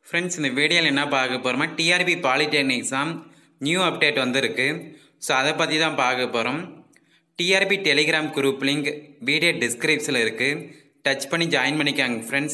friends இந்த வீடியோவில் என்ன பார்க்க போகிறோமா TRB polytechnic exam new update வந்திருக்கு ஸோ அதை பற்றி தான் பார்க்க போகிறோம் TRB telegram group link video டிஸ்கிரிப்ஷனில் இருக்குது டச் பண்ணி ஜாயின் பண்ணிக்காங்க ஃப்ரெண்ட்ஸ்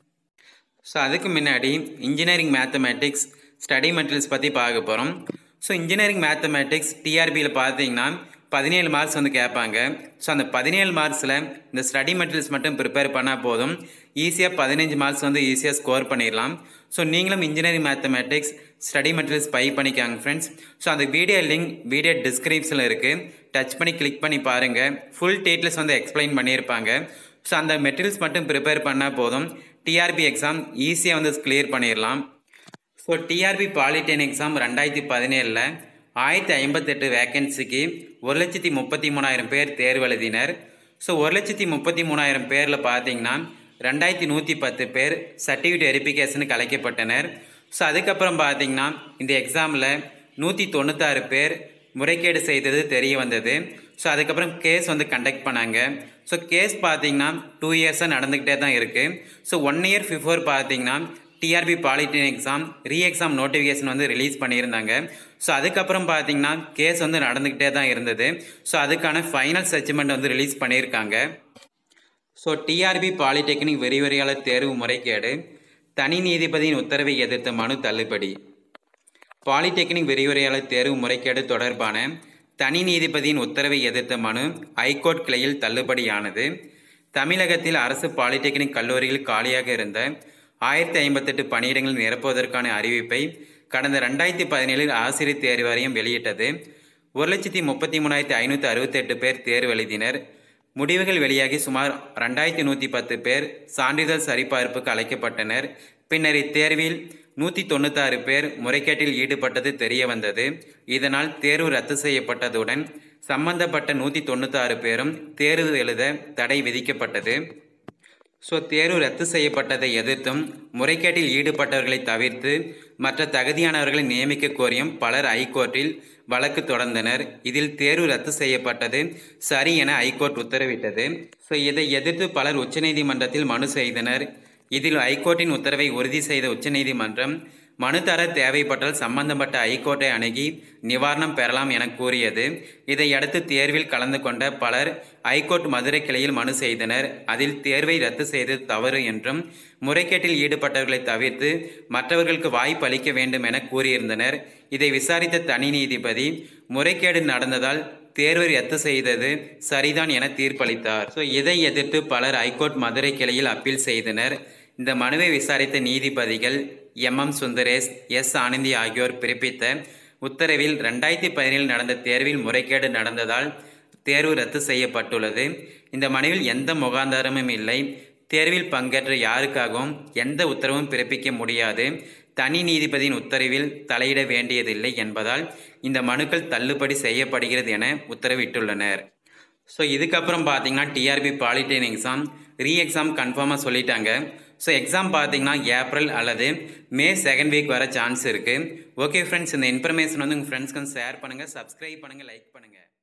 ஸோ அதுக்கு முன்னாடி இன்ஜினியரிங் மேத்தமேட்டிக்ஸ் ஸ்டடி மெட்டீரியல்ஸ் பற்றி பார்க்க போகிறோம் ஸோ இன்ஜினியரிங் மேத்தமேட்டிக்ஸ் டிஆர்பியில் பார்த்தீங்கன்னா பதினேழு மார்க்ஸ் வந்து கேட்பாங்க ஸோ அந்த பதினேழு மார்க்ஸில் இந்த ஸ்டடி மெட்டீரியல்ஸ் மட்டும் ப்ரிப்பேர் பண்ணால் போதும் ஈஸியாக பதினஞ்சு மார்க்ஸ் வந்து ஈஸியாக ஸ்கோர் பண்ணிடலாம் ஸோ நீங்களும் engineering mathematics study materials buy பண்ணிக்காங்க ஃப்ரெண்ட்ஸ் ஸோ அந்த வீடியோ லிங்க் வீடியோ டிஸ்கிரிப்ஷனில் இருக்குது டச் பண்ணி கிளிக் பண்ணி பாருங்கள் ஃபுல் டீட்டெயில்ஸ் வந்து எக்ஸ்பிளைன் பண்ணியிருப்பாங்க ஸோ அந்த மெட்டீரியல்ஸ் மட்டும் ப்ரிப்பேர் பண்ணால் போதும் டிஆர்பி எக்ஸாம் ஈஸியாக வந்து கிளியர் பண்ணிடலாம் ஸோ டிஆர்பி பாலிடெக்னிக் எக்ஸாம் ரெண்டாயிரத்தி பதினேழில் ஆயிரத்தி ஐம்பத்தெட்டு வேக்கன்சிக்கு ஒரு லட்சத்தி முப்பத்தி மூணாயிரம் பேர் தேர்வு எழுதினர் ஸோ ஒரு லட்சத்தி முப்பத்தி மூணாயிரம் பேரில் பார்த்தீங்கன்னா ரெண்டாயிரத்தி நூற்றி பத்து பேர் சர்டிஃபிகேட் வெரிஃபிகேஷனுக்கு அழைக்கப்பட்டனர் ஸோ அதுக்கப்புறம் பார்த்தீங்கன்னா இந்த எக்ஸாமில் நூற்றி தொண்ணூத்தாறு பேர் முறைகேடு செய்தது தெரிய வந்தது ஸோ அதுக்கப்புறம் கேஸ் வந்து கண்டக்ட் பண்ணாங்க ஸோ கேஸ் பார்த்தீங்கன்னா டூ இயர்ஸாக நடந்துக்கிட்டே தான் இருக்குது ஸோ ஒன் இயர் பிஃபோர் பார்த்தீங்கன்னா TRB polytechnic exam re exam notification வந்து ரிலீஸ் பண்ணியிருந்தாங்க ஸோ அதுக்கப்புறம் பார்த்தீங்கன்னா கேஸ் வந்து நடந்துக்கிட்டே தான் இருந்தது ஸோ அதுக்கான ஃபைனல் ஜட்ஜ்மெண்ட் வந்து ரிலீஸ் பண்ணியிருக்காங்க ஸோ டிஆர்பி பாலிடெக்னிக் விரிவுரையாளர் தேர்வு முறைகேடு தனி நீதிபதியின் உத்தரவை எதிர்த்த மனு தள்ளுபடி பாலிடெக்னிக் விரிவுரையாளர் தேர்வு முறைகேடு தொடர்பான தனி நீதிபதியின் உத்தரவை எதிர்த்த மனு ஐகோர்ட் கிளையில் தள்ளுபடியானது தமிழகத்தில் அரசு பாலிடெக்னிக் கல்லூரியில் காலியாக இருந்த ஆயிரத்தி ஐம்பத்தெட்டு பணியிடங்கள் நிரப்புவதற்கான அறிவிப்பை கடந்த ரெண்டாயிரத்தி பதினேழில் ஆசிரியர் தேர்வு வாரியம் வெளியிட்டது ஒரு லட்சத்தி முப்பத்தி மூணாயிரத்தி ஐநூற்றி அறுபத்தெட்டு பேர் தேர்வு எழுதினர் முடிவுகள் வெளியாகி சுமார் ரெண்டாயிரத்தி நூற்றி பத்து பேர் சான்றிதழ் சரிபார்ப்புக்கு அழைக்கப்பட்டனர் பின்னர் இத்தேர்வில் நூற்றி தொண்ணூத்தாறு பேர் முறைகேட்டில் ஈடுபட்டது தெரிய வந்தது இதனால் தேர்வு ரத்து செய்யப்பட்டதுடன் சம்பந்தப்பட்ட நூற்றி தொண்ணூத்தாறு பேரும் தேர்வு எழுத தடை விதிக்கப்பட்டது ஸோ தேர்வு ரத்து செய்யப்பட்டதை எதிர்த்தும் முறைகேட்டில் ஈடுபட்டவர்களை தவிர்த்து மற்ற தகுதியானவர்களை நியமிக்க கோரியும் பலர் ஐகோர்ட்டில் வழக்கு தொடர்ந்தனர் இதில் தேர்வு ரத்து செய்யப்பட்டது சரி என ஐகோர்ட் உத்தரவிட்டது ஸோ இதை எதிர்த்து பலர் உச்சநீதிமன்றத்தில் மனு செய்தனர் இதில் ஐகோர்ட்டின் உத்தரவை உறுதி செய்த உச்சநீதிமன்றம் மனு தர தேவைப்பட்டால் சம்பந்தப்பட்ட ஐகோர்ட்டை அணுகி நிவாரணம் பெறலாம் என கூறியது இதையடுத்து தேர்வில் கலந்து கொண்ட பலர் ஐகோர்ட் மதுரை கிளையில் மனு செய்தனர் அதில் தேர்வை ரத்து செய்தது தவறு என்றும் முறைகேட்டில் ஈடுபட்டவர்களை தவிர்த்து மற்றவர்களுக்கு வாய்ப்பு அளிக்க வேண்டும் என கூறியிருந்தனர் இதை விசாரித்த தனி நீதிபதி முறைகேடு நடந்ததால் தேர்வை ரத்து செய்தது சரிதான் என தீர்ப்பளித்தார் ஸோ இதை எதிர்த்து பலர் ஐகோர்ட் மதுரை கிளையில் அப்பீல் செய்தனர் இந்த மனுவை விசாரித்த நீதிபதிகள் M M Sundaresh S Anandi ஆகியோர் பிறப்பித்த உத்தரவில் ரெண்டாயிரத்தி பதினேழில் நடந்த தேர்வில் முறைகேடு நடந்ததால் தேர்வு ரத்து செய்யப்பட்டுள்ளது இந்த மனுவில் எந்த முகாந்தாரமும் இல்லை தேர்வில் பங்கேற்ற யாருக்காகவும் எந்த உத்தரவும் பிறப்பிக்க முடியாது தனி நீதிபதியின் உத்தரவில் தலையிட வேண்டியதில்லை என்பதால் இந்த மனுக்கள் தள்ளுபடி செய்யப்படுகிறது என உத்தரவிட்டுள்ளனர் ஸோ இதுக்கப்புறம் பார்த்தீங்கன்னா TRB polytechnic exam re exam கன்ஃபார்மாக சொல்லிட்டாங்க ஸோ எக்ஸாம் பார்த்தீங்கன்னா ஏப்ரல் அல்லது மே செகண்ட் வீக் வர சான்ஸ் இருக்குது ஓகே ஃப்ரெண்ட்ஸ் இந்த இன்ஃபர்மேஷன் வந்து உங்கள் ஃப்ரெண்ட்ஸ்க்கு ஷேர் பண்ணுங்கள் சப்ஸ்கிரைப் பண்ணுங்கள் லைக் பண்ணுங்கள்